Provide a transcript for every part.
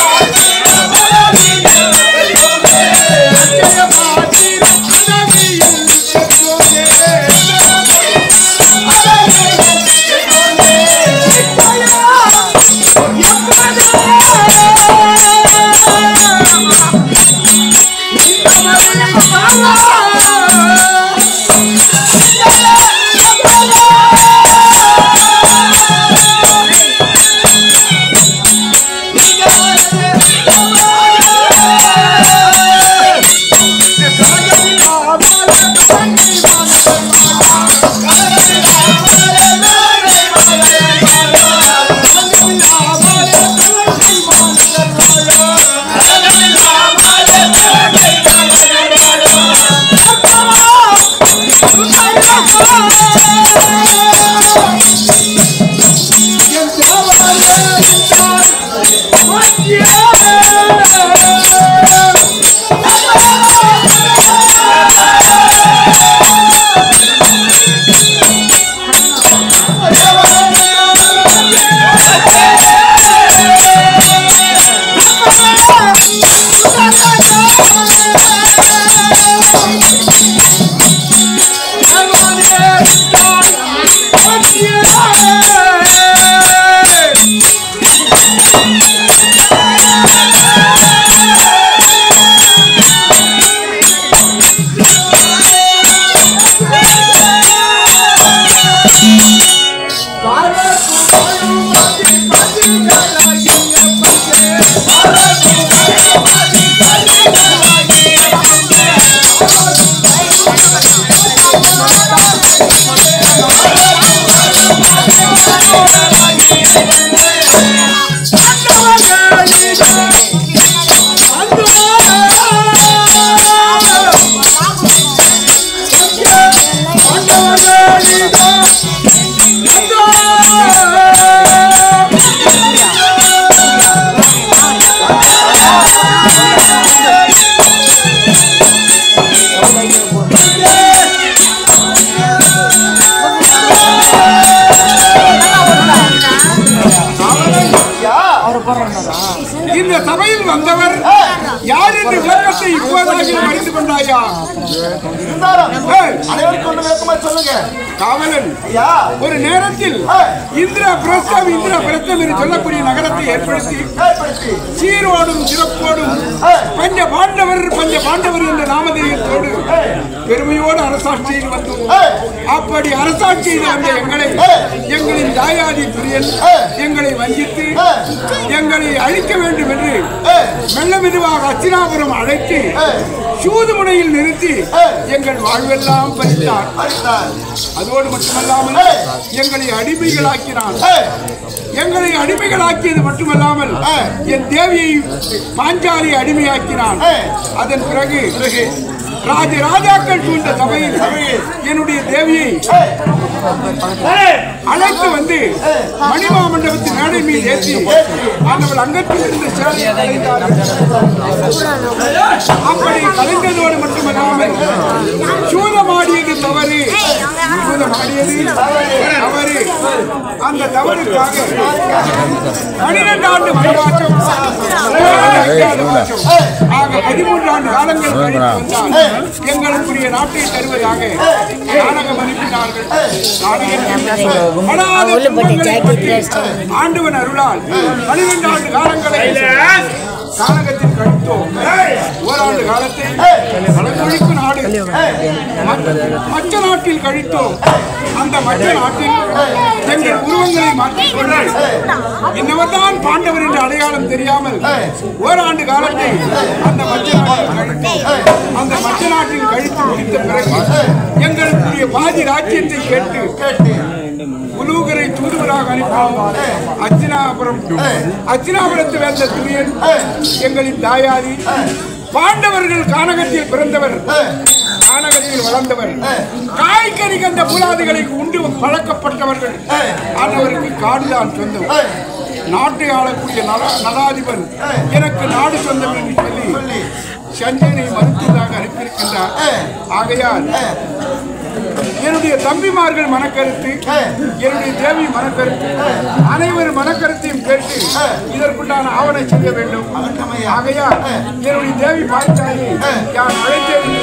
இந்த சபையில் வந்தவர் யார் என்று விளக்கத்தை இப்போதாகிலும் அறிந்து கொண்டாயா ஏய், அனைவருக்கும் ஒன்று விளக்கமா சொல்லுங்க காவலன் ஐயா ஒரு நேரத்தில் இந்திர பிரஸ்தம் இந்திர பிரஸ்தம் என்று சொல்லக்கூடிய நகரத்தை ஏற்படுத்தி ஏற்படுத்தி சீரோடும் சிறப்போடும் பஞ்ச பாண்டவர் பஞ்ச பாண்டவர் என்ற நாமதேயத்தோடு பெருமையோடு அரசாட்சியில் வந்தோம் அப்படி அரசாட்சி செய்த வந்த எங்களை எங்களின் தாயாதி பிரியன் எங்களை வஞ்சித்து எங்களை அழிக்க வேண்டும் என்று மெல்ல மெதுவாக அச்சினாபுரம் அழைத்து சூதுமுனையில் நிறுத்தி எங்கள் வாழ்வெல்லாம் பறித்தார் அடித்தார் அதோடு மட்டுமல்லாமல் எங்களை அடிமைகளாக்கினான் எங்களை அடிமைகளாக்கியது மட்டுமல்லாமல் என் தேவியை பாஞ்சாலி அடிமையாக்கினான் அதன் பிறகு ராஜ ராஜாக்கள் சூழ்ந்த சபையில் என்னுடைய தேவியை அழைத்து வந்து மணிமாமண்டபத்தின் மேடை மீது ஏற்றி அவள் அங்கத்தில் இருந்த சேலையை கலைந்தார். அப்படி கலைந்ததோடு மட்டுமல்லாமல் சூதமாடியது தவறு சூதமாடியது தவறு அந்த தவறுக்காக பனிரெண்டு ஆண்டு வனவாசம் அஞ்ஞாதவாசம். ஆக பதிமூன்று ஆண்டு காலங்கள் கழித்து வந்தால் எங்களுக்குரிய நாட்டை தருவதாக நாடகம் அனுப்பினார்கள் நாடகம் படாத துன்பங்களை பற்றி ஆண்டவன் அருளால் பனிரெண்டு ஆண்டு காலங்களை கானகத்தில் கழித்தோம் ஓராண்டு காலத்தை பழமொழிக்கு நாடு மற்ற- மற்ற நாட்டில் கழித்தோம் அந்த மற்ற நாட்டில் எங்கள் உருவங்களை மாற்றிக்கொண்டு இன்னவர்தான் பாண்டவர் என்ற அடையாளம் தெரியாமல் ஓராண்டு காலத்தை அந்த மற்ற நாட்டில் கழித்தோம் அந்த மற்ற நாட்டில் கழித்து முடித்த பிறகு எங்களுக்குரிய பாதி ராஜ்யத்தை கேட்டு உலூகரை தூதுவராக அனுப்பினோம் அச்சினாபுரம் அச்சினாபுரத்தில் வந்த துரியன் எங்களின் தாயாதி பாண்டவர்கள் கானகத்தில் பிறந்தவர் கானகத்தில் வளர்ந்தவர் காய்கறி கண்ட புலாதிகளை உண்டு பழக்கப்பட்டவர்கள் ஆனவருக்கு காடுதான் சொந்தம் நாட்டை ஆளக்கூடிய நல- நலாதிபன் எனக்கு நாடு சொந்தம் என்று சொல்லி சஞ்சனை மருத்துவதாக அனுப்பியிருக்கின்றார் ஆகையால் என்னுடைய தம்பிமார்கள் மனக்கருத்து என்னுடைய தேவி மனக்கருத்து அனைவரும் மனக்கருத்தையும் கேட்டு இதற்குண்டான ஆவணை செய்ய வேண்டும் ஆகையால் என்னுடைய தேவி பார்த்தாலே யார் அழைத்தேன்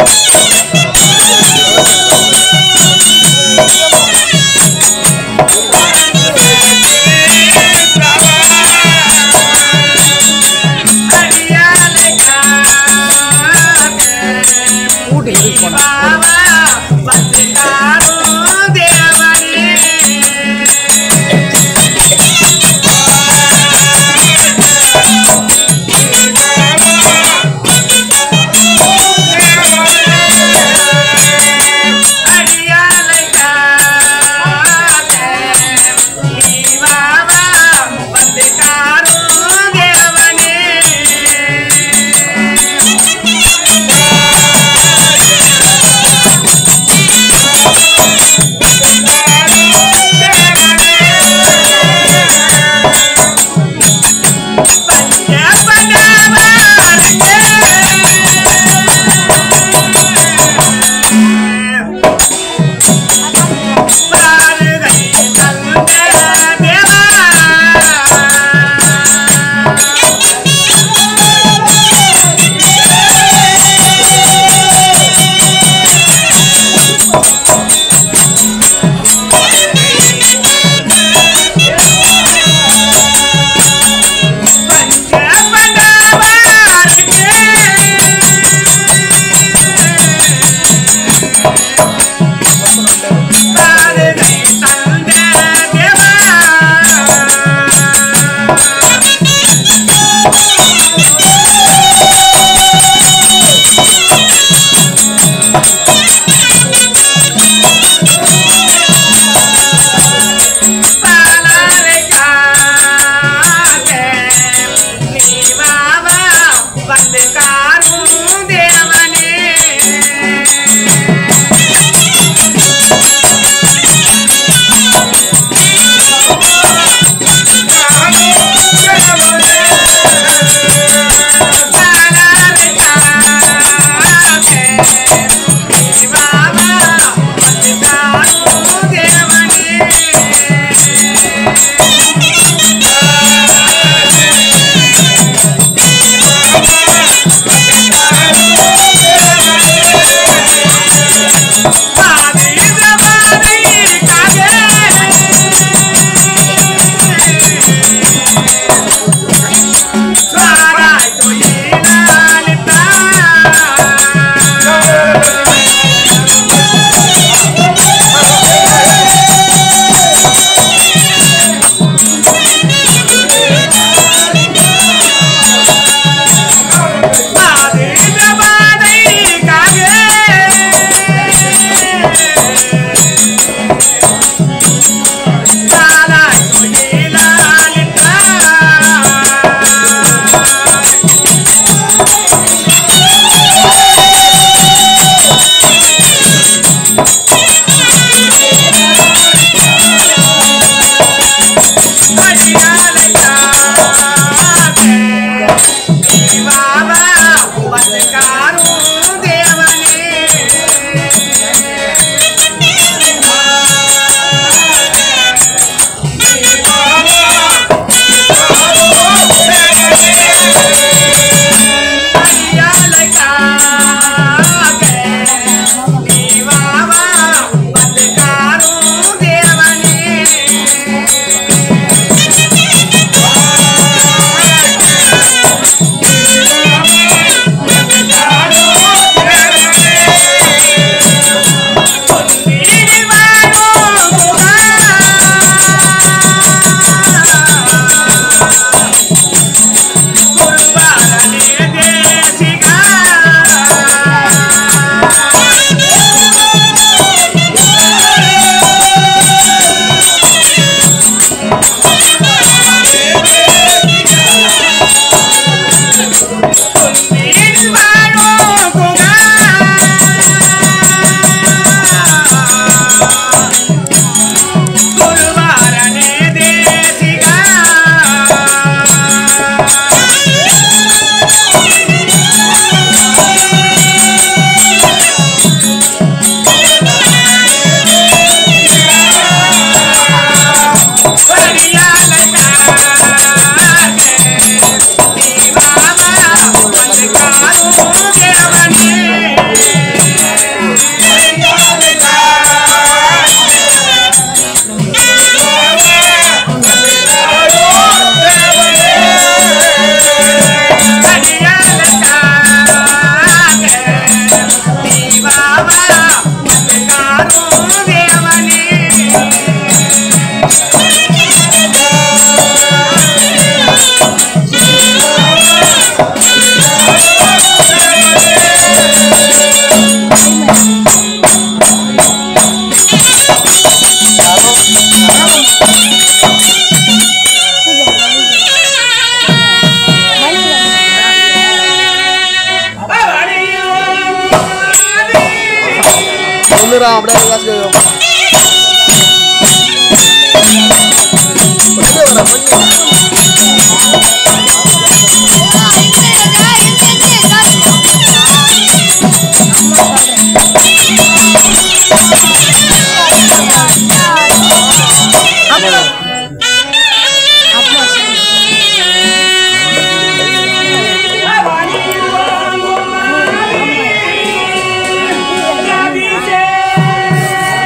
Thank வரான் அப்படியே காசு பண்ணு வர பண்ணு Yeah.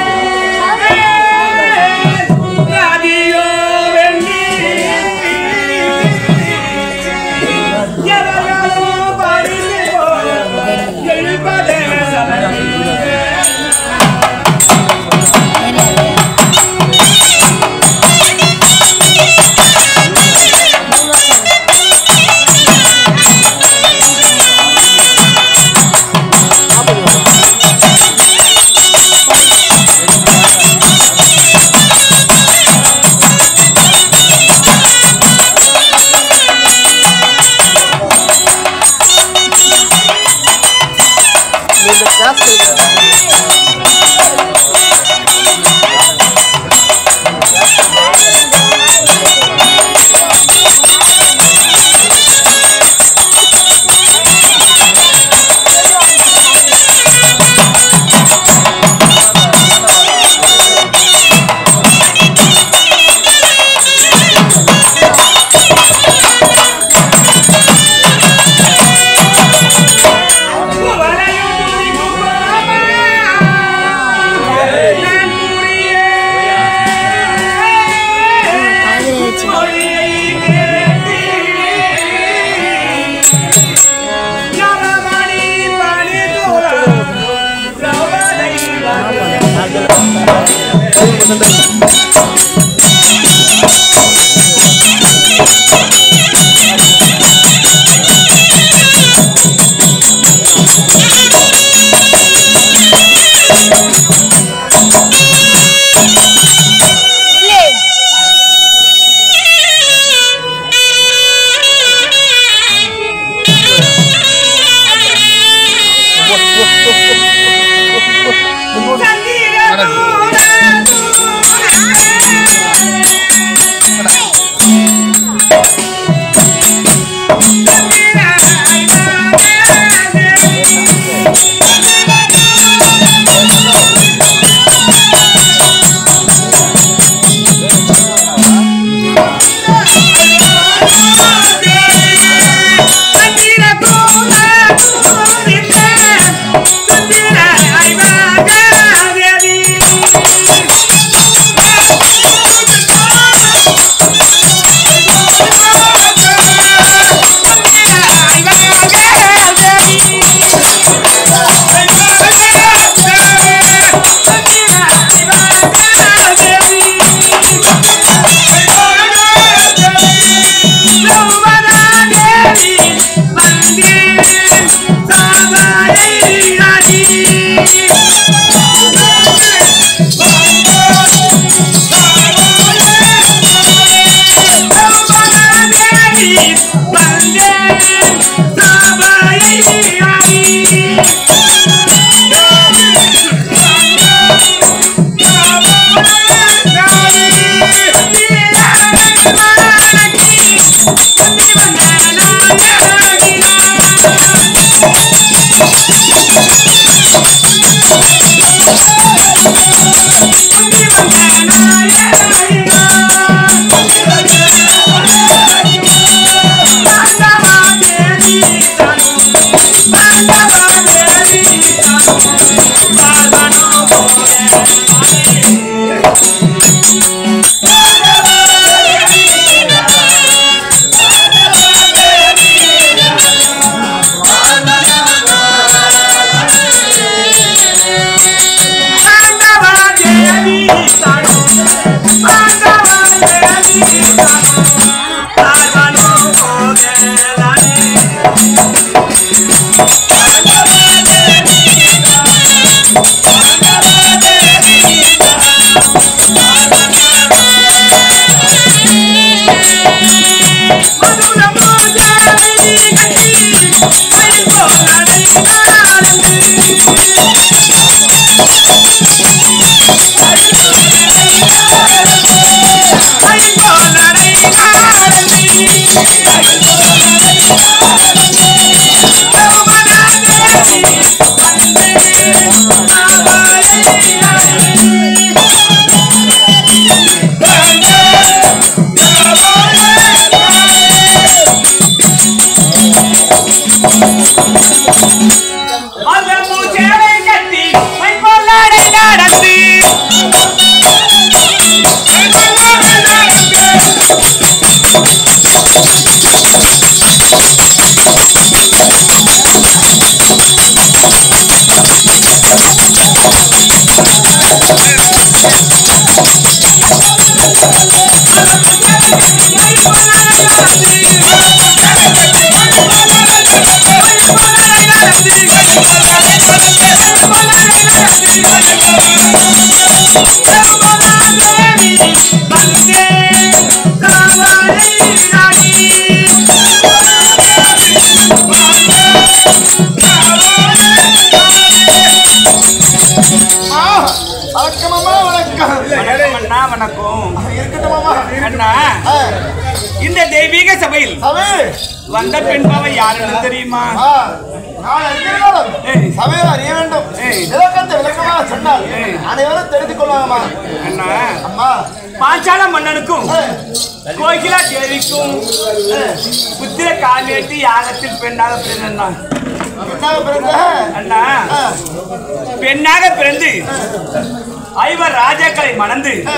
அண்ணா வணக்கம் இருக்கட்டும் மாமா அண்ணா ஆ, இந்த தெய்வீக சபையில் சபை வந்த பெண் பாவை யாருன்னு தெரியுமா ஆ, நான் அறிந்திருந்தாலும் ஏய். சபையில் அறிய வேண்டும் ஏய். விளக்கத்தை விளக்கமாக சொன்னால் ஏய். அனைவரும் தெரிந்து கொள்வாங்கம்மா அண்ணா அம்மா பாஞ்சால மன்னனுக்கும் ஏய், கோகிலா தேவிக்கும் புத்திர காவேட்டி யாகத்தில் பெண்ணாக பிறந்தான் என்னாக பிறந்த அண்ணா ஆ, பெண்ணாக பிறந்து ஐவர் ராஜாக்களை மணந்து ஆ.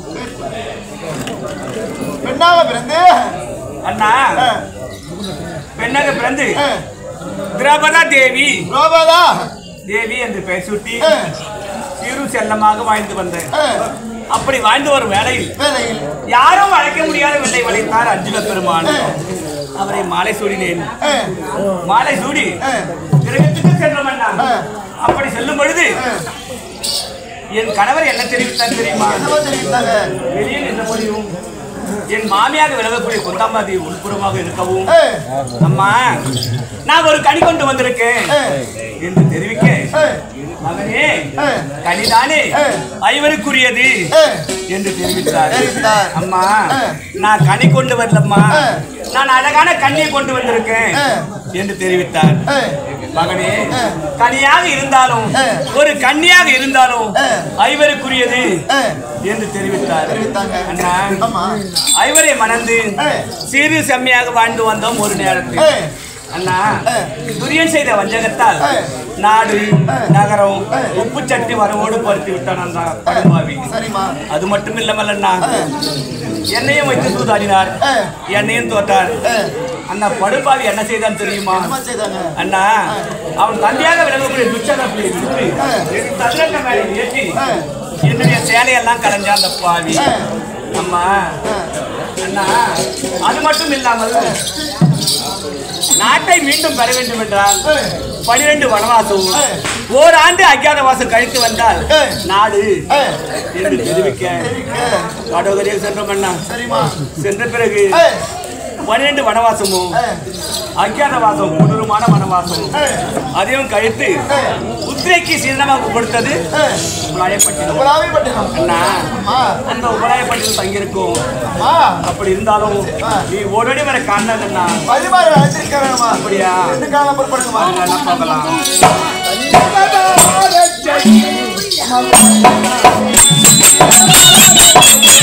பெண்ணாக பிறந்து அண்ணா ஆ, பெண்ணாக பிறந்து ஆ, திரௌபதா தேவி ரோபாதா தேவி என்று பெயர் சூட்டி ஆ, சிறு செல்லமாக வாழ்ந்து வந்தேன் ஆ, அப்படி வாழ்ந்து வரும் வேளையில் வேலையில் யாரும் அழைக்க முடியாத வெள்ளை வளைத்தார் அர்ஜுன பெருமான் அவரை மாலை சூடினேன் ஆ, மாலை சூடி ஆ, கிரகத்துக்கு சென்றோம் அண்ணா ஆ. அப்படி செல்லும் பொழுது என் கணவர் என்ன தெரிவித்தார் தெரியுமா என்னவோ தெரிவித்தாங்க வெளியே நின்ற முடியும் என் மாமியாக விலகக்கூடிய கொத்தாம்பாதி உட்புறமாக இருக்கவும் ஏய், அம்மா நான் ஒரு கனி கொண்டு வந்திருக்கேன் ஏய், என்று தெரிவிக்க ஏய், மகனே ஏய், கனிதானே ஏய். ஐவருக்குரியது ஏய், என்று தெரிவித்தார் தெரிவித்தார். அம்மா ஏய். நான் கனி கொண்டு வரலம்மா ஏய். நான் அழகான கண்ணியை கொண்டு வந்திருக்கேன் ஏய். என்று தெரிவித்தார் ஏய், மகனே ஏய். கனியாக இருந்தாலும் ஏய். ஒரு கன்னியாக இருந்தாலும் ஏய். ஐவருக்குரியது ஏய், என்று தெரிவித்தார் தெரிவித்தாங்க அண்ணா ஆமா ஐவரை மணந்து ஏய். சிறு செம்மையாக வாழ்ந்து வந்தோம் ஒரு நேரத்தில் ஏய், அண்ணா ஏய். துரியன் செய்த வஞ்சகத்தால் ஏய். நாடு ஏய். நகரம் ஏய். உப்பு சட்டி வரவோடு பருத்தி விட்டான் அந்த படுபாவி சரிம்மா அது மட்டும் இல்லாமல் அண்ணா ஏய். என்னையும் வைத்து சூதாடினார் ஏய். என்னையும் தோற்றார் ஏய், அண்ணா படுபாவி என்ன செய்தான் தெரியுமா என்னம்மா செய்தாங்க அண்ணா அவன் தந்தையாக விளங்கக்கூடிய துச்சத பிள்ளை விட்டு ஏய். என் சதுரங்க மேலே ஏற்றி ஏய். என்னுடைய சேலையெல்லாம் கலைஞ்சான் அந்த பாவி ஏய். அம்மா ஏய், அண்ணா அது மட்டும் இல்லாமல் நாட்டை மீண்டும் பெற வேண்டும் என்றால் ஏய், பனிரெண்டு வனவாசம் ஏய். ஓராண்டு அஜ்ஞாத வாசம் கழித்து வந்தால் ஏய். நாடு ஏய், என்று தெரிவிக்க தெரிவிக்க. வடகரையில் சென்றோம் அண்ணா சரிம்மா சென்ற பிறகு ஏய், பன்னிரண்டு வனவாசமும் ஏய், அஜ்ஞாத வாசம் கொடூரமான வனவாசம் ஏய், அதையும் கழித்து ஏய். உத்திரைக்கு சீதனமாக கொடுத்தது ஏய், உபலாயப்பட்டினம் உலாவி பட்டினம் அண்ணா அம்மா அந்த உபலாயப்பட்டினம் தங்கியிருக்கும் அம்மா அப்படி இருந்தாலும் நீ ஓடோடி வர காரணம் பரிமாறி அழைச்சிருக்க வேணுமா அப்படியா ரெண்டு காலம் பொறுப்படுங்கம்மா வாங்க, பார்க்கலாம் ஏய்,